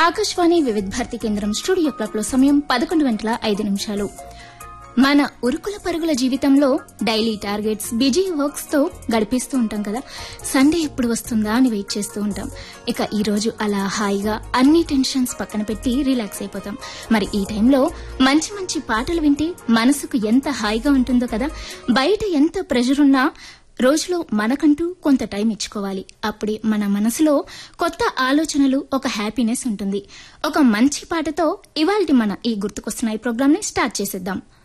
ఆకాశవాణి వివిధ భారతి కేంద్రం studio clock లో సమయం పదకొండు గంటల ఐదు నిమిషాలు మన ఉరుకుల పరుగుల జీవితంలో డైలీ టార్గెట్స్ బిజీ వర్క్స్ తో గడిపిస్తూ ఉంటాం కదా సండే ఎప్పుడు వస్తుందా అని వెయిట్ చేస్తూ ఉంటాం ఇక ఈ రోజు అలా హాయిగా అన్ని టెన్షన్స్ పక్కన పెట్టి రిలాక్స్ అయిపోతాం మరి ఈ టైంలో మంచి మంచి పాటలు వింటే మనసుకు ఎంత హాయిగా ఉంటుందో కదా బయట ఎంత ప్రెషర్ ఉన్నా రోజులో మనకంటూ కొంత టైం ఇచ్చుకోవాలి అప్పుడే మన మనసులో కొత్త ఆలోచనలు ఒక హ్యాపీనెస్ ఉంటుంది ఒక మంచి పాటతో ఇవాల్టి మన ఈ గుర్తుకొస్తున్న ఈ ప్రోగ్రామ్ ని స్టార్ట్ చేసేద్దాం